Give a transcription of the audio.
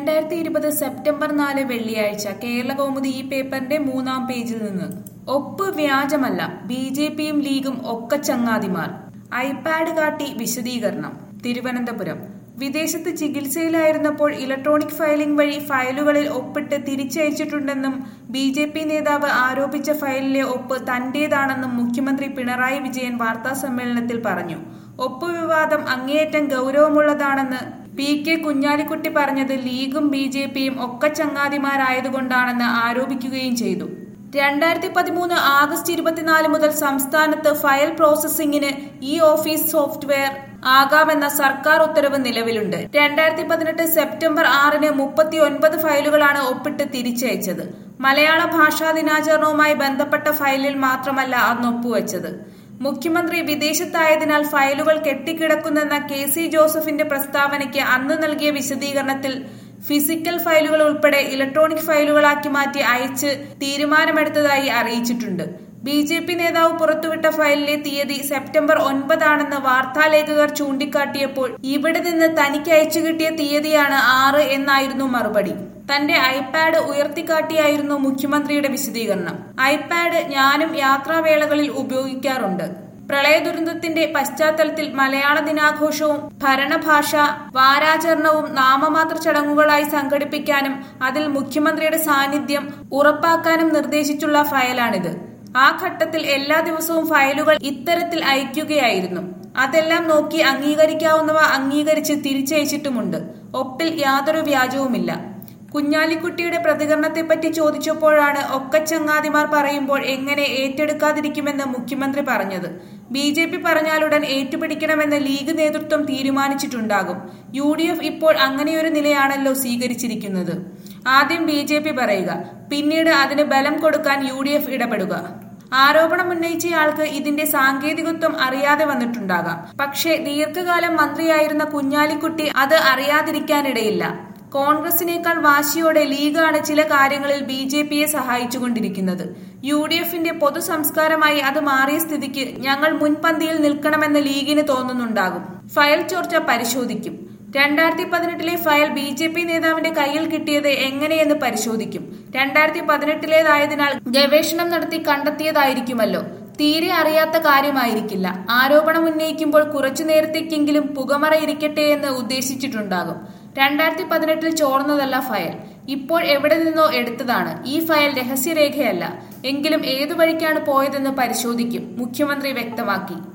രണ്ടായിരത്തി ഇരുപത് സെപ്റ്റംബർ നാല് വെള്ളിയാഴ്ച കേരള കൗമുദി ഈ പേപ്പറിന്റെ മൂന്നാം പേജിൽ നിന്ന് ഒപ്പ് വ്യാജമല്ല ബി ജെ പിയും ലീഗും ഒക്കെ ചങ്ങാതിമാർ ഐപാഡ് കാട്ടി വിശദീകരണം തിരുവനന്തപുരം വിദേശത്ത് ചികിത്സയിലായിരുന്നപ്പോൾ ഇലക്ട്രോണിക് ഫയലിംഗ് വഴി ഫയലുകളിൽ ഒപ്പിട്ട് തിരിച്ചയച്ചിട്ടുണ്ടെന്നും ബി ജെ പി നേതാവ് ആരോപിച്ച ഫയലിലെ ഒപ്പ് തന്റേതാണെന്നും മുഖ്യമന്ത്രി പിണറായി വിജയൻ വാർത്താസമ്മേളനത്തിൽ പറഞ്ഞു ഒപ്പ് വിവാദം അങ്ങേയറ്റം ഗൗരവമുള്ളതാണെന്ന് പി കെ കുഞ്ഞാലിക്കുട്ടി പറഞ്ഞത് ലീഗും ബി ജെ പിയും ഒക്കെ ചങ്ങാതിമാരായതുകൊണ്ടാണെന്ന് ആരോപിക്കുകയും ചെയ്തു രണ്ടായിരത്തി പതിമൂന്ന് ആഗസ്റ്റ് ഇരുപത്തിനാല് മുതൽ സംസ്ഥാനത്ത് ഫയൽ പ്രോസസ്സിംഗിന് ഈ ഓഫീസ് സോഫ്റ്റ്വെയർ ആകാമെന്ന സർക്കാർ ഉത്തരവ് നിലവിലുണ്ട് രണ്ടായിരത്തി പതിനെട്ട് സെപ്റ്റംബർ ആറിന് മുപ്പത്തി ഒൻപത് ഫയലുകളാണ് ഒപ്പിട്ട് തിരിച്ചയച്ചത് മലയാള ഭാഷാ ദിനാചരണവുമായി ബന്ധപ്പെട്ട ഫയലിൽ മാത്രമല്ല അന്ന് ഒപ്പുവെച്ചത് മുഖ്യമന്ത്രി വിദേശത്തായതിനാൽ ഫയലുകൾ കെട്ടിക്കിടക്കുന്നെന്ന കെ സി ജോസഫിന്റെ പ്രസ്താവനയ്ക്ക് അന്ന് നൽകിയ വിശദീകരണത്തിൽ ഫിസിക്കൽ ഫയലുകൾ ഉൾപ്പെടെ ഇലക്ട്രോണിക് ഫയലുകളാക്കി മാറ്റി അയച്ച് തീരുമാനമെടുത്തതായി അറിയിച്ചിട്ടുണ്ട് ബി ജെ പി നേതാവ് പുറത്തുവിട്ട ഫയലിലെ തീയതി സെപ്റ്റംബർ ഒൻപതാണെന്ന് വാർത്താലേഖകർ ചൂണ്ടിക്കാട്ടിയപ്പോൾ ഇവിടെ നിന്ന് തനിക്ക് അയച്ചു കിട്ടിയ തീയതിയാണ് ആറ് എന്നായിരുന്നു മറുപടി തന്റെ ഐപാഡ് ഉയർത്തിക്കാട്ടിയായിരുന്നു മുഖ്യമന്ത്രിയുടെ വിശദീകരണം ഐപാഡ് ഞാനും യാത്രാവേളകളിൽ ഉപയോഗിക്കാറുണ്ട് പ്രളയ ദുരന്തത്തിന്റെ പശ്ചാത്തലത്തിൽ മലയാള ദിനാഘോഷവും ഭരണഭാഷ വാരാചരണവും നാമമാത്ര ചടങ്ങുകളായി സംഘടിപ്പിക്കാനും അതിൽ മുഖ്യമന്ത്രിയുടെ സാന്നിധ്യം ഉറപ്പാക്കാനും നിർദ്ദേശിച്ചുള്ള ഫയലാണിത് ആ ഘട്ടത്തിൽ എല്ലാ ദിവസവും ഫയലുകൾ ഇത്തരത്തിൽ അയക്കുകയായിരുന്നു അതെല്ലാം നോക്കി അംഗീകരിക്കാവുന്നവ അംഗീകരിച്ച് തിരിച്ചയച്ചിട്ടുമുണ്ട് ഒപ്പിൽ യാതൊരു വ്യാജവുമില്ല കുഞ്ഞാലിക്കുട്ടിയുടെ പ്രതികരണത്തെപ്പറ്റി ചോദിച്ചപ്പോഴാണ് ഒക്കച്ചങ്ങാതിമാർ പറയുമ്പോൾ എങ്ങനെ ഏറ്റെടുക്കാതിരിക്കുമെന്ന് മുഖ്യമന്ത്രി പറഞ്ഞത് ബി ജെ പി പറഞ്ഞാലുടൻ ഏറ്റുപിടിക്കണമെന്ന് ലീഗ് നേതൃത്വം തീരുമാനിച്ചിട്ടുണ്ടാകും യു ഡി എഫ് ഇപ്പോൾ അങ്ങനെയൊരു നിലയാണല്ലോ സ്വീകരിച്ചിരിക്കുന്നത് ആദ്യം ബി ജെ പി പറയുക പിന്നീട് അതിന് ബലം കൊടുക്കാൻ യു ഡി എഫ് ഇടപെടുക ആരോപണം ഉന്നയിച്ചയാൾക്ക് ഇതിന്റെ സാങ്കേതികത്വം അറിയാതെ വന്നിട്ടുണ്ടാകാം പക്ഷേ ദീർഘകാലം മന്ത്രിയായിരുന്ന കുഞ്ഞാലിക്കുട്ടി അത് അറിയാതിരിക്കാനിടയില്ല കോൺഗ്രസിനേക്കാൾ വാശിയോടെ ലീഗാണ് ചില കാര്യങ്ങളിൽ ബി ജെ പിയെ സഹായിച്ചുകൊണ്ടിരിക്കുന്നത് യു ഡി എഫിന്റെ പൊതു സംസ്കാരമായി അത് മാറിയ സ്ഥിതിക്ക് ഞങ്ങൾ മുൻപന്തിയിൽ നിൽക്കണമെന്ന് ലീഗിന് തോന്നുന്നുണ്ടാകും ഫയൽ ചോർച്ച പരിശോധിക്കും രണ്ടായിരത്തി പതിനെട്ടിലെ ഫയൽ ബി ജെ പി നേതാവിന്റെ കയ്യിൽ കിട്ടിയത് എങ്ങനെയെന്ന് പരിശോധിക്കും രണ്ടായിരത്തി പതിനെട്ടിലേതായതിനാൽ ഗവേഷണം നടത്തി കണ്ടെത്തിയതായിരിക്കുമല്ലോ തീരെ അറിയാത്ത കാര്യമായിരിക്കില്ല ആരോപണം ഉന്നയിക്കുമ്പോൾ കുറച്ചു നേരത്തേക്കെങ്കിലും പുകമറ ഇരിക്കട്ടെ എന്ന് ഉദ്ദേശിച്ചിട്ടുണ്ടാകും രണ്ടായിരത്തി പതിനെട്ടിൽ ചോർന്നതല്ല ഫയൽ ഇപ്പോൾ എവിടെ നിന്നോ എടുത്തതാണ് ഈ ഫയൽ രഹസ്യരേഖയല്ല എങ്കിലും ഏതു വഴിക്കാണ് പോയതെന്ന് പരിശോധിക്കും മുഖ്യമന്ത്രി വ്യക്തമാക്കി